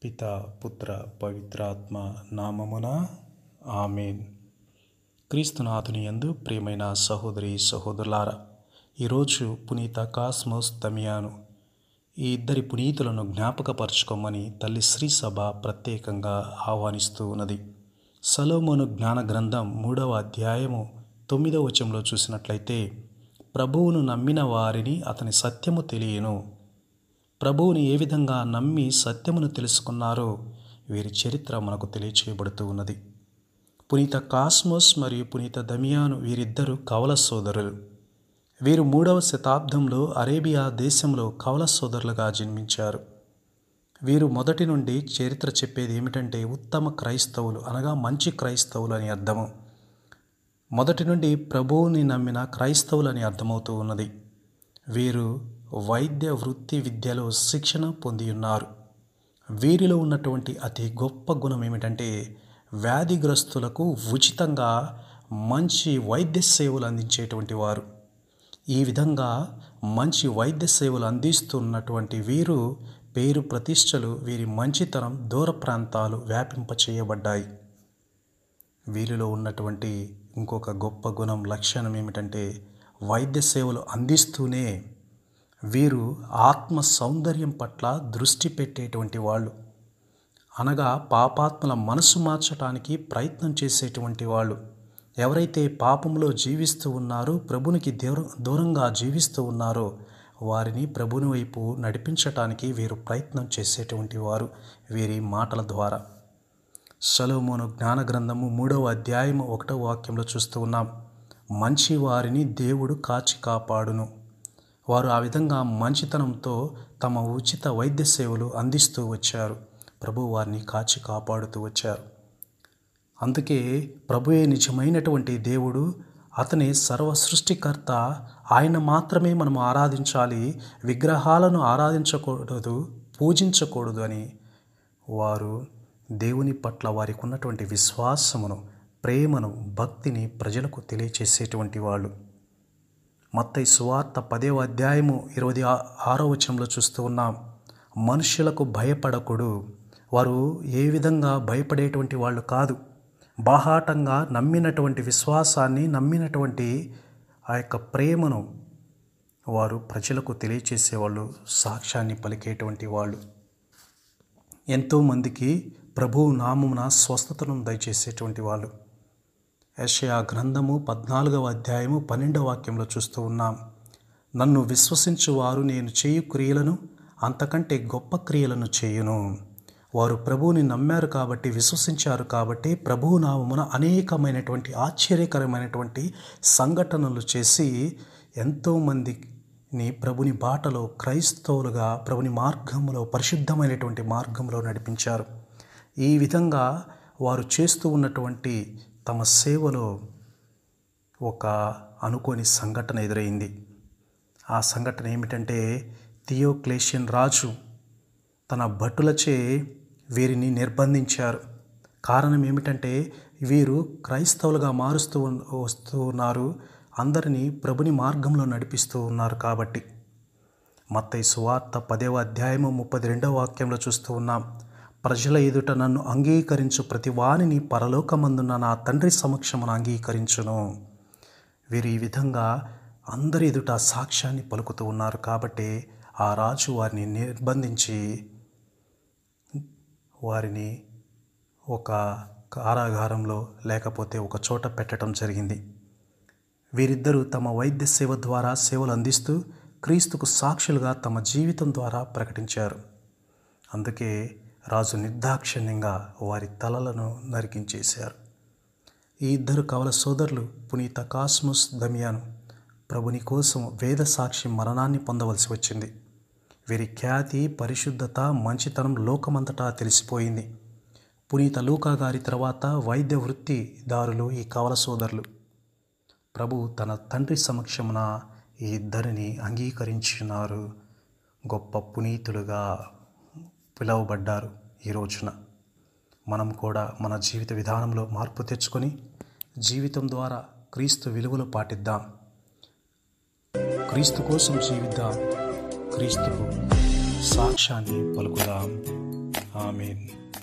పిత పుత్ర పవిత్రాత్మ నామమున ఆమెన్ క్రీస్తునాథుని యందు ప్రియమైన సహోదరి సహోదరులారా ఈరోజు పునీత కాస్మోస్ తమియాను ఈ ఇద్దరి పునీతులను జ్ఞాపకపరచుకోమని తల్లి శ్రీ సభ ప్రత్యేకంగా ఆహ్వానిస్తూ ఉన్నది సలోమోను జ్ఞాన గ్రంథం మూడవ అధ్యాయము తొమ్మిదవ వచనంలో చూసినట్లయితే ప్రభువును నమ్మిన వారిని అతని సత్యము తెలియను ప్రభువుని ఏ విధంగా నమ్మి సత్యమును తెలుసుకున్నారో వీరి చరిత్ర మనకు తెలియచేయబడుతూ ఉన్నది పునీత కాస్మోస్ మరియు పునీత దమియాను వీరిద్దరు కవల సోదరులు వీరు మూడవ శతాబ్దంలో అరేబియా దేశంలో కవల సోదరులుగా జన్మించారు వీరు మొదటి నుండి చరిత్ర చెప్పేది ఏమిటంటే ఉత్తమ క్రైస్తవులు అనగా మంచి క్రైస్తవులు అని అర్థము మొదటి నుండి ప్రభువుని నమ్మిన క్రైస్తవులు అని అర్థమవుతూ ఉన్నది వీరు వైద్య వృత్తి విద్యలో శిక్షణ పొంది ఉన్నారు వీరిలో ఉన్నటువంటి అతి గొప్ప గుణం ఏమిటంటే వ్యాధిగ్రస్తులకు ఉచితంగా మంచి వైద్య సేవలు అందించేటువంటి వారు ఈ విధంగా మంచి వైద్య సేవలు అందిస్తున్నటువంటి వీరు పేరు ప్రతిష్టలు వీరి మంచితనం దూర ప్రాంతాలు వ్యాపింపచేయబడ్డాయి వీరిలో ఉన్నటువంటి ఇంకొక గొప్ప గుణం లక్షణం ఏమిటంటే వైద్య సేవలు అందిస్తూనే వీరు ఆత్మ సౌందర్యం పట్ల దృష్టి పెట్టేటువంటి వాళ్ళు అనగా పాపాత్మల మనసు మార్చడానికి ప్రయత్నం చేసేటువంటి వాళ్ళు ఎవరైతే పాపంలో జీవిస్తూ ఉన్నారో ప్రభునికి దూర దూరంగా జీవిస్తూ ఉన్నారో వారిని ప్రభుని వైపు నడిపించటానికి వీరు ప్రయత్నం చేసేటువంటి వారు వీరి మాటల ద్వారా సలోమోను జ్ఞాన గ్రంథము మూడవ అధ్యాయము ఒకటవ వాక్యంలో చూస్తూ ఉన్నాం మంచి వారిని దేవుడు కాచి కాపాడును వారు ఆ విధంగా మంచితనంతో తమ ఉచిత వైద్య సేవలు అందిస్తూ వచ్చారు ప్రభు వారిని కాచి కాపాడుతూ వచ్చారు అందుకే ప్రభువే నిజమైనటువంటి దేవుడు అతని సర్వ సృష్టికర్త ఆయన మాత్రమే మనం ఆరాధించాలి విగ్రహాలను ఆరాధించకూడదు పూజించకూడదు అని వారు దేవుని పట్ల వారికి ఉన్నటువంటి విశ్వాసమును ప్రేమను భక్తిని ప్రజలకు తెలియచేసేటువంటి వాళ్ళు మత్తయి సువార్త పదేవ అధ్యాయము ఇరవై ఆరో వచనంలో చూస్తూ ఉన్నాం మనుషులకు భయపడకుడు వారు ఏ విధంగా భయపడేటువంటి వాళ్ళు కాదు బాహాటంగా నమ్మినటువంటి విశ్వాసాన్ని నమ్మినటువంటి ఆ యొక్క ప్రేమను వారు ప్రజలకు తెలియచేసేవాళ్ళు సాక్ష్యాన్ని పలికేటువంటి వాళ్ళు ఎంతోమందికి ప్రభువు నామమున స్వస్థతను దయచేసేటువంటి వాళ్ళు యషయా గ్రంథము పద్నాలుగవ అధ్యాయము పన్నెండవ వాక్యంలో చూస్తూ ఉన్నాం నన్ను విశ్వసించువారు నేను చేయు క్రియలను అంతకంటే గొప్ప క్రియలను చేయును వారు ప్రభువుని నమ్మారు కాబట్టి విశ్వసించారు కాబట్టి ప్రభువు నామమున అనేకమైనటువంటి ఆశ్చర్యకరమైనటువంటి సంఘటనలు చేసి ఎంతోమందిని ప్రభుని బాటలో క్రైస్తవులుగా ప్రభుని మార్గంలో పరిశుద్ధమైనటువంటి మార్గంలో నడిపించారు ఈ విధంగా వారు చేస్తూ ఉన్నటువంటి తమ సేవలో ఒక అనుకోని సంఘటన ఎదురైంది ఆ సంఘటన ఏమిటంటే థియోక్లేషియన్ రాజు తన భటులచే వీరిని నిర్బంధించారు కారణం ఏమిటంటే వీరు క్రైస్తవులుగా మారుస్తూ వస్తూ ఉన్నారు అందరినీ ప్రభుని మార్గంలో నడిపిస్తూ ఉన్నారు కాబట్టి మత్తయి సువార్త పదేవ అధ్యాయము ముప్పై రెండవ వాక్యంలో చూస్తూ ఉన్నాం ప్రజల ఎదుట నన్ను అంగీకరించు ప్రతి వాణిని పరలోకమందున్న నా తండ్రి సమక్షమును అంగీకరించును వీరు ఈ విధంగా అందరి ఎదుట సాక్ష్యాన్ని పలుకుతూ ఉన్నారు కాబట్టి ఆ రాజు వారిని నిర్బంధించి వారిని ఒక కారాగారంలో లేకపోతే ఒక చోట పెట్టడం జరిగింది వీరిద్దరూ తమ వైద్య సేవ ద్వారా సేవలు అందిస్తూ క్రీస్తుకు సాక్షులుగా తమ జీవితం ద్వారా ప్రకటించారు అందుకే రాజు నిర్దాక్షిణ్యంగా వారి తలలను నరికించేశారు ఈ ఇద్దరు కవల సోదరులు పునీత కాస్ముస్ దమియాను ప్రభుని కోసం వేద సాక్షి మరణాన్ని పొందవలసి వచ్చింది వీరి ఖ్యాతి పరిశుద్ధత మంచితనం లోకమంతటా తెలిసిపోయింది పునీత లూకా గారి తర్వాత వైద్య వృత్తిదారులు ఈ కవల సోదరులు ప్రభు తన తండ్రి సమక్షమున ఈ ఇద్దరిని అంగీకరించినారు గొప్ప పునీతులుగా పిలువబడ్డారు ఈ రోజున మనం కూడా మన జీవిత విధానంలో మార్పు తెచ్చుకొని జీవితం ద్వారా క్రీస్తు విలువలు పాటిద్దాం క్రీస్తు కోసం జీవిద్దాం క్రీస్తుకు సాక్ష్యాన్ని పలుకుదాం ఆమెన్